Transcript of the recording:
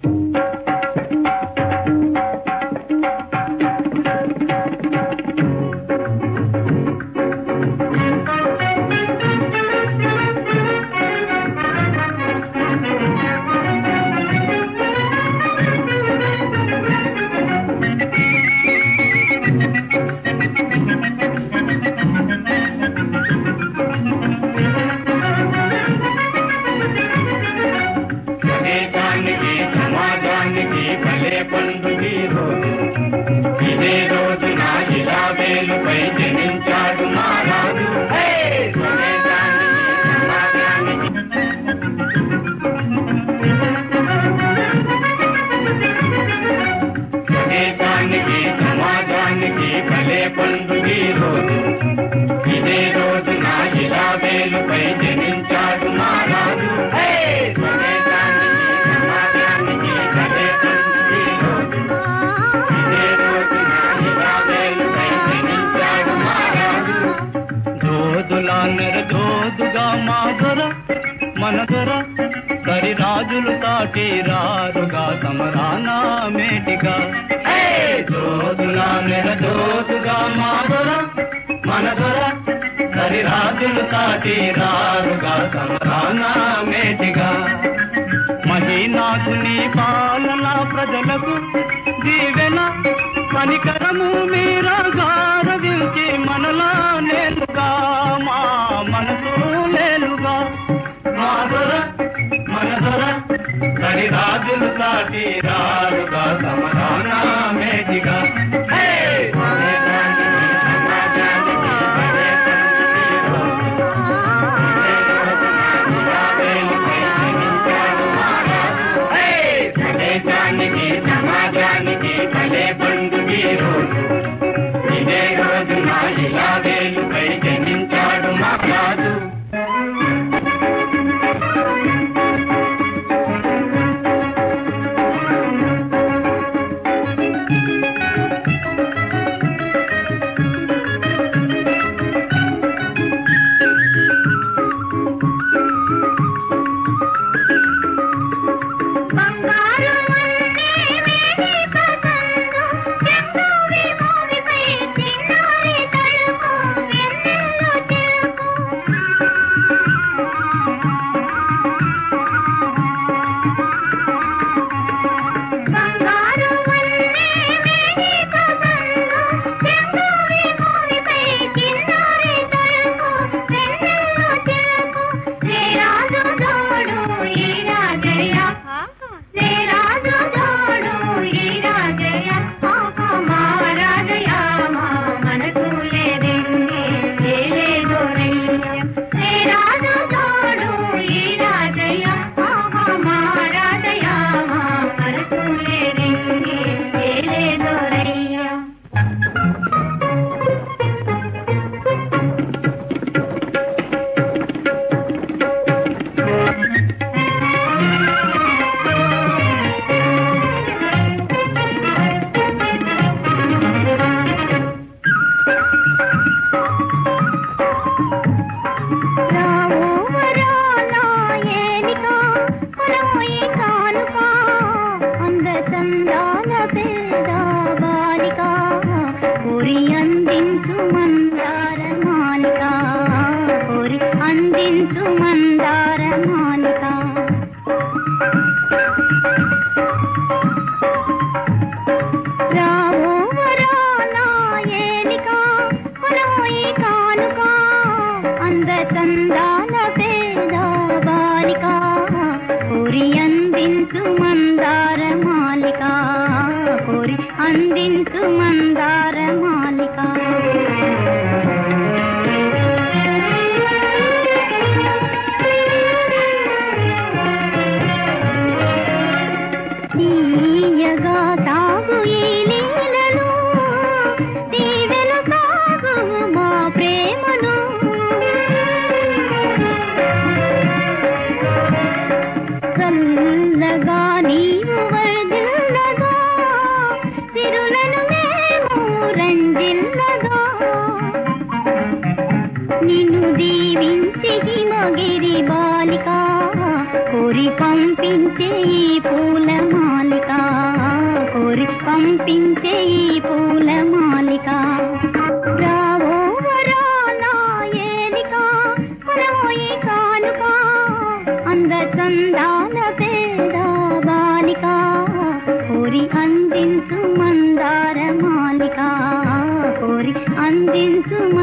దేశానికి సమాజానికి భలే పండుగ ఈ రోజు ఇదే రోజున ఇలా వేలుపై జనించాడు మహారాజు హే! స్వదేశానికి, సమాజానికి స్వదేశానికి సమాజానికి భలే పండుగ ఈ రోజు ఇదే రోజున ఇలా వేలుపై జనించాడు మహారాజు హే! స్వదేశానికి సమాజానికి భలే పండుగ ఈ రోజు ఇదే రోజున ఇలా వేలుపై జనించాడు మహారాజు జోదులా నెరజోదుగా మా దొర మన దొర కరి రాజులు తాటి రారుగా సమరానా మేటిగా హే! జోదులా నెరజోదుగా మా దొర మన దొర కరి రాజులు తాటి రారుగా సమరానా మేటిగా మహీనాథుని పాలన ప్రజలకు దీవెన కనికరము మీరా గారవించి మనలా నేలుగా మా మనసు లేలుగా మా దొర మన దొర కరి రాజులు సాటి రారుగా సమాధాన మేటిగా హే! స్వదేశానికి, సమాజానికి భలే పండుగ ఈ రోజు. ఇదే రోజున ఇలా వేలుపై జనించాడు మహారాజు హే! స్వదేశానికి సమాజానికి భలే పండుగ ఈ రోజు ఇదే రోజున ఇలా వేలుపై జనించాడు మహారాజు బంగారు వన్నే వేడి పతంగు చెంగు విమోవిపై చిన్నారి తడుకు వెన్నెల్లో చిలుకు బంగారు వన్నే వేడి పతంగు చెంగు విమోవిపై చిన్నారి తడుకు వెన్నెల్లో చిలుకు రే రాజు తోడు ఈ రాజయ్య రే రాజు తోడు ఈ రాజయ్య ఆహా మా రాజయ్య మా మనకు లేదండి లేదు రయ్య రే రాజు తోడు ఈ రాజయ్య ఆహా మా రాజయ్య మా మనకు లేదండి లేదు రయ్య రావు వరాలా ఏలిక కొనమోయి కానుక అంద చందాల పేద బాలిక కోరి అందించు మందార మాలిక కోరి అందించు మందార మాలిక రావు వరాలా ఏలిక కొనమోయి కానుక అంద చందాల పేద బాలిక కోరి అందించు మందార మాలిక కోరి అందించు మందార మాలిక తీయగా సాగు ఈ లీలలు దీవెన సాగు మా ప్రేమను చల్లగా నీవు వర్ధిల్లగా తిరులను మేము రంజిల్లగా నిన్ను దీవించి హిమగిరి బాలిక కోరి పంపించే ఈ పూల మాలిక కనిపించే ఈ పూల మాలిక రావో వరాలా ఏలిక కొరవోయి కానుక అంద చందాల పేద బాలిక కోరి అందించు మందార మాలిక కోరి అందించు